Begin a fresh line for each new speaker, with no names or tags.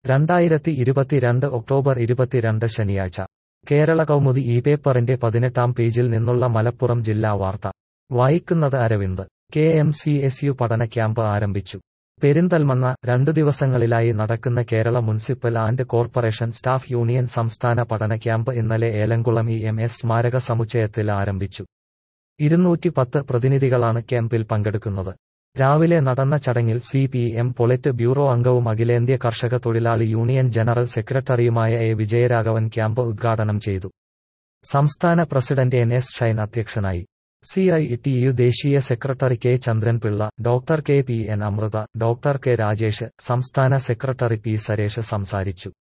രണ്ടായിരത്തി ഇരുപത്തിരണ്ട് ഒക്ടോബർ ഇരുപത്തിരണ്ട് ശനിയാഴ്ച കേരള കൗമുദി ഈ പേപ്പറിന്റെ പതിനെട്ടാം പേജിൽ നിന്നുള്ള മലപ്പുറം ജില്ലാ വാർത്ത വായിക്കുന്നത് Aravind K M C S U പഠന ക്യാമ്പ് ആരംഭിച്ചു പെരിന്തൽമണ്ണ രണ്ടു ദിവസങ്ങളിലായി നടക്കുന്ന Kerala municipal and corporation staff union സംസ്ഥാന പഠന ക്യാമ്പ് ഇന്നലെ ഏലംകുളം ഇ എം എസ് സ്മാരക സമുച്ചയത്തിൽ ആരംഭിച്ചു ഇരുന്നൂറ്റി പത്ത് പ്രതിനിധികളാണ് ക്യാമ്പിൽ പങ്കെടുക്കുന്നത് രാവിലെ നടന്ന ചടങ്ങിൽ C P M polit bureau അംഗവും അഖിലേന്ത്യാ കർഷക തൊഴിലാളി യൂണിയൻ ജനറൽ സെക്രട്ടറിയുമായ എ വിജയരാഘവൻ ക്യാമ്പ് ഉദ്ഘാടനം ചെയ്തു സംസ്ഥാന പ്രസിഡന്റ് എൻ എസ് ഷൈൻ അധ്യക്ഷനായി സി ഐ ടി യു ദേശീയ secretary K Chandranpillai doctor K P N Amrutha doctor K Rajesh സംസ്ഥാന സെക്രട്ടറി പി സരേഷ് സംസാരിച്ചു